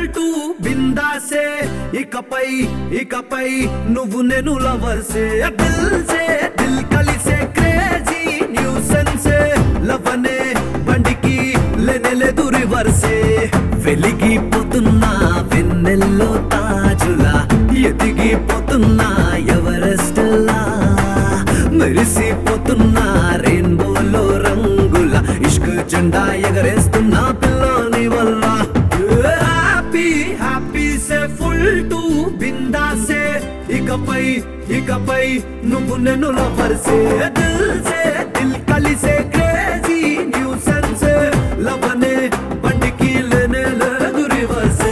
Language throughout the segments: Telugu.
టు బిందాసే ఇకపై ఇకపై నువ్వు నేను లవర్సే దిల్ సే దిల్ కలిసే క్రేజీ న్యూసెన్సే లవనే బండికి లేనే లేదు రివర్సే వెలిగిపోతున్నా వెన్నెల్లో తాజులా ఎదిగిపోతున్నా ఎవరెస్టలా మెరిసిపోతున్నా రెయిన్బోలో రంగుల ఇష్క్ జెండా ఎగరేస్తున్నా పిల్లని వల్ల హ్యాపీ హ్యాపీ సే ఫుల్ టు బిందాసే ఇకపై ఇకపై నువ్వు నేను లవర్సే దిల్ సే దిల్ కలిసే క్రేజీ న్యూసెన్స్ లవనే బండికి లేనే లేదు రివర్సే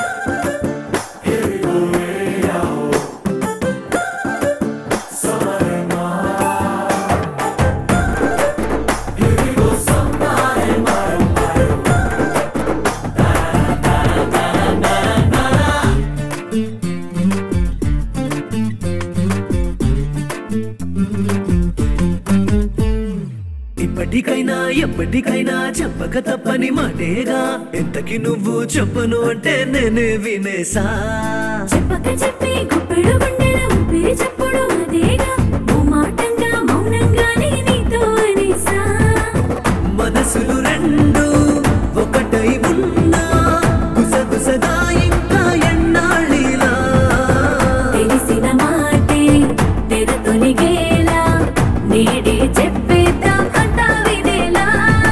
ఇప్పటికైనా ఎప్పటికైనా చెప్పక తప్పని మాటేగా ఎంతకి నువ్వు చెప్పను అంటే నేనే వినేసా చెప్పక చెప్పి గుప్పెడు గుండెల ఊపిరి చప్పుడు అదేగా మౌమాటంగా మౌనంగానే నీతో అనేసా మనసులు రెండు ఒకటై ఉన్నా గుసగుసగా ఇంకా ఎన్నాళ్ళిలా తెలిసిన మాటే తెర తొలిగేలా నేడే చెప్పేద్దాం అంతా వినేలా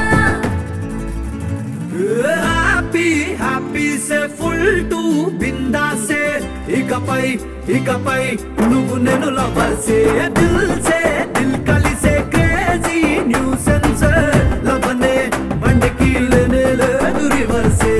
హ్యాపీ హ్యాపీ సే ఫుల్ టు బిందాసే ఇకపై ఇకపై నువ్వు నేను లవర్సే దిల్ సే దిల్ కలిసే క్రేజీ న్యూసెన్స్ లవనే బండికి లేనే లేదు రివర్సే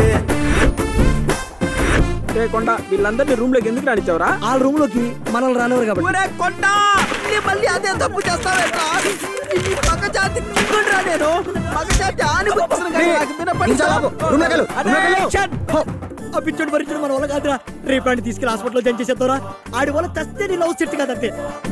రే కొండ వీళ్ళందరినీ రూమ్ లోకి ఎందుకు రానిచ్చావురా ఆ రూమ్ లోకి మనల్ని రానివ్వరు కాబట్టి ఒరే కొండ నీ మళ్ళీ అదే తప్పు చేస్తావేట్రా ఈ మగ జాతి నీకుండ్రా నేను మగ జాతి ఆని గుర్తున్న కానీ నాకు వినపడి ఇంకా లాగు. రూమ్ లోకి వెళ్ళు. అరే, రూమ్ లోకి వెళ్ళు. యాక్షన్. హో, ఆ పిచ్చోడు పరిచయం మన వల్ల కాదురా రేపు ఆడిని తీసుకెళ్ళి హాస్పిటల్లో జాయిన్ చేసేద్దారా ఆడి వల్ల చస్తే నీ లవ్ సెట్ కాదంతే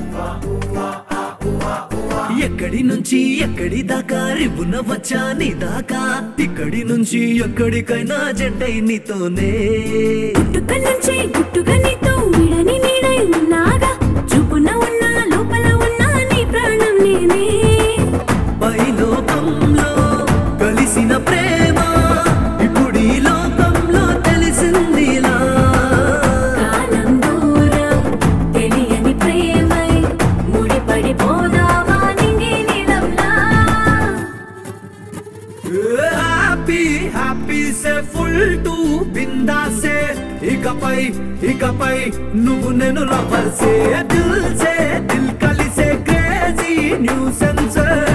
ఎక్కడి నుంచి ఎక్కడి దాకా రివ్వున వచ్చా నీ దాకా ఇక్కడి నుంచి ఎక్కడికైనా జంటై నీతోనే గుట్టుక నుంచి గుట్టుగా నీతో విడని నీడై ఉన్నాగా చూపున ఉన్నా లోపల ఉన్నా నీ ప్రాణం నేనే పై లోకంలో కలిసిన ప్రేమ ఇప్పుడు ఈ లోకంలో తెలిసిందిలా కాలం దూరం తెలియని ప్రేమై ముడిపడిపోదావా నింగి నీలంలా హ్యాపీ హ్యాపీ సే ఫుల్ టు బిందాసే ఇకపై ఇకపై నువ్వు నేను లవర్సే దిల్ సే దిల్ కలిసే క్రేజీ న్యూసెన్స్